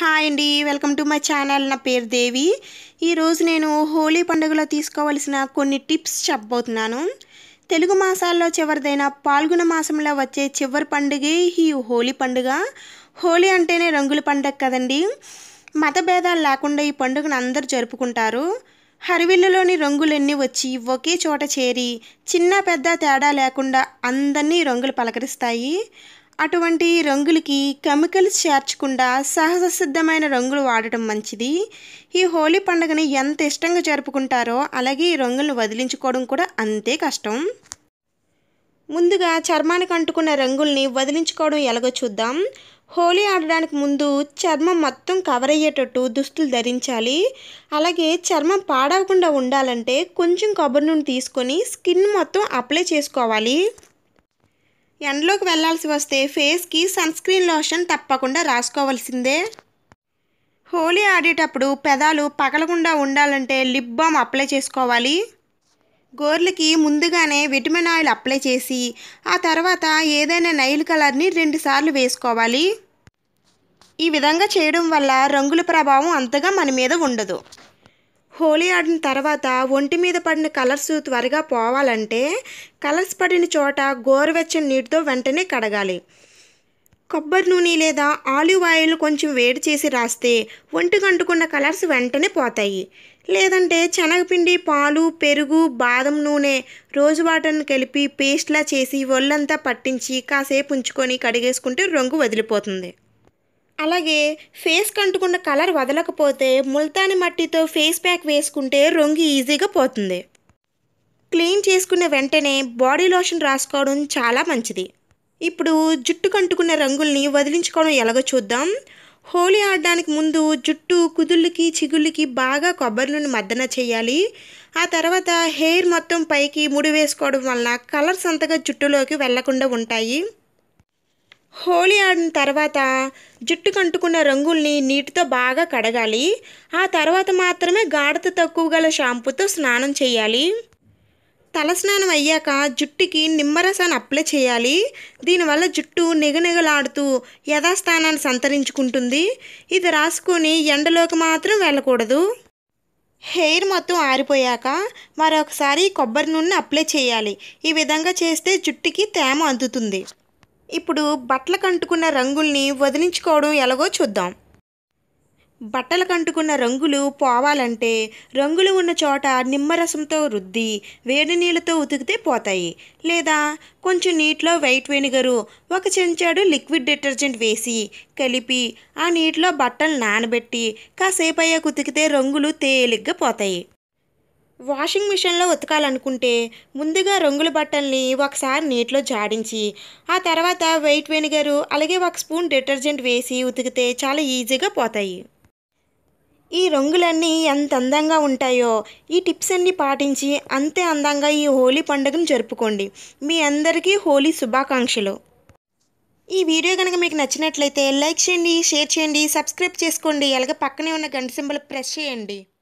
hi అండి welcome to my channel నా పేరు దేవి ఈరోజు నేను హోలీ పండుగలో తీసుకోవాల్సిన కొన్ని టిప్స్ చెప్పబోతున్నాను తెలుగు మాసాల్లో చివరిదైన పాల్గొన మాసంలో వచ్చే చివరి పండుగే ఈ హోలీ పండుగ హోలీ అంటేనే రంగుల పండుగ కదండి మత భేదాలు లేకుండా ఈ పండుగను అందరూ జరుపుకుంటారు హరివిల్లులోని రంగులన్నీ వచ్చి ఒకే చోట చేరి చిన్న పెద్ద తేడా లేకుండా అందరినీ రంగులు పలకరిస్తాయి అటువంటి రంగులకి కెమికల్స్ చేర్చకుండా సహజ సిద్ధమైన రంగులు వాడటం మంచిది ఈ హోలీ పండుగని ఎంత ఇష్టంగా జరుపుకుంటారో అలాగే ఈ రంగులను వదిలించుకోవడం కూడా అంతే కష్టం ముందుగా చర్మానికి అంటుకున్న రంగుల్ని వదిలించుకోవడం ఎలాగో చూద్దాం హోలీ ఆడడానికి ముందు చర్మం మొత్తం కవర్ అయ్యేటట్టు దుస్తులు ధరించాలి అలాగే చర్మం పాడవకుండా ఉండాలంటే కొంచెం కొబ్బరి నూనె తీసుకొని స్కిన్ మొత్తం అప్లై చేసుకోవాలి ఎండలోకి వెళ్ళాల్సి వస్తే ఫేస్కి సన్ స్క్రీన్ లోషన్ తప్పకుండా రాసుకోవాల్సిందే హోలీ ఆడేటప్పుడు పెదాలు పగలకుండా ఉండాలంటే లిప్ బామ్ అప్లై చేసుకోవాలి గోర్లకి ముందుగానే విటమిన్ ఆయిల్ అప్లై చేసి ఆ తర్వాత ఏదైనా నైల్ కలర్ని రెండుసార్లు వేసుకోవాలి ఈ విధంగా చేయడం వల్ల రంగుల ప్రభావం అంతగా మన మీద ఉండదు హోలీ ఆడిన తర్వాత ఒంటి మీద పడిన కలర్స్ త్వరగా పోవాలంటే కలర్స్ పడిన చోట గోరువెచ్చని నీటితో వెంటనే కడగాలి కొబ్బరి నూనె లేదా ఆలివ్ ఆయిల్ కొంచెం వేడి చేసి రాస్తే ఒంటికి అంటుకున్న కలర్స్ వెంటనే పోతాయి లేదంటే శనగపిండి పాలు పెరుగు బాదం నూనె రోజు వాటర్ని కలిపి పేస్ట్లా చేసి ఒళ్ళంతా పట్టించి కాసేపు ఉంచుకొని కడిగేసుకుంటే రంగు వదిలిపోతుంది అలాగే ఫేస్ కంటుకున్న కలర్ వదలకపోతే ముల్తాని మట్టితో ఫేస్ ప్యాక్ వేసుకుంటే రంగు ఈజీగా పోతుంది క్లీన్ చేసుకున్న వెంటనే బాడీ లోషన్ రాసుకోవడం చాలా మంచిది ఇప్పుడు జుట్టు కంటుకున్న రంగుల్ని వదిలించుకోవడం ఎలాగో చూద్దాం హోలీ ఆడడానికి ముందు జుట్టు కుదుళ్ళకి చిగుళ్ళకి బాగా కొబ్బరి నూనె మద్దన చేయాలి ఆ తర్వాత హెయిర్ మొత్తం పైకి ముడి వేసుకోవడం వలన కలర్స్ అంతగా జుట్టులోకి వెళ్లకుండా ఉంటాయి హోలీ ఆడిన తర్వాత జుట్టు కంటుకున్న రంగుల్ని నీటితో బాగా కడగాలి ఆ తర్వాత మాత్రమే గాఢత తక్కువ గల షాంపూతో స్నానం చేయాలి తలస్నానం అయ్యాక జుట్టుకి నిమ్మరసాన్ని అప్లై చేయాలి దీనివల్ల జుట్టు నిగనిగలాడుతూ యథాస్థానాన్ని సంతరించుకుంటుంది ఇది రాసుకొని ఎండలోకి మాత్రం వెళ్ళకూడదు హెయిర్ మొత్తం ఆరిపోయాక మరొకసారి కొబ్బరి నూనె అప్లై చేయాలి ఈ విధంగా చేస్తే జుట్టుకి తేమ అందుతుంది ఇప్పుడు బట్టలకు అంటుకున్న రంగుల్ని వదిలించుకోవడం ఎలాగో చూద్దాం బట్టలకు అంటుకున్న రంగులు పోవాలంటే రంగులు ఉన్న చోట నిమ్మరసంతో రుద్ది వేడి నీళ్ళతో ఉతికితే పోతాయి లేదా కొంచెం నీటిలో వైట్ వెనిగరు ఒక చెంచాడు లిక్విడ్ డిటర్జెంట్ వేసి కలిపి ఆ నీటిలో బట్టలు నానబెట్టి కాసేపు అయ్యాక ఉతికితే రంగులు తేలిగ్గా పోతాయి వాషింగ్ మిషన్లో ఉతకాలనుకుంటే ముందుగా రంగుల బట్టల్ని ఒకసారి నీటిలో జాడించి ఆ తర్వాత వైట్ వెనిగరు అలాగే ఒక స్పూన్ డిటర్జెంట్ వేసి ఉతికితే చాలా ఈజీగా పోతాయి ఈ రంగులన్నీ ఎంత అందంగా ఉంటాయో ఈ టిప్స్ అన్నీ పాటించి అంతే అందంగా ఈ హోలీ పండుగను జరుపుకోండి మీ అందరికీ హోలీ శుభాకాంక్షలు ఈ వీడియో కనుక మీకు నచ్చినట్లయితే లైక్ చేయండి షేర్ చేయండి సబ్స్క్రైబ్ చేసుకోండి అలాగే పక్కనే ఉన్న గంట సింబల్ ప్రెస్ చేయండి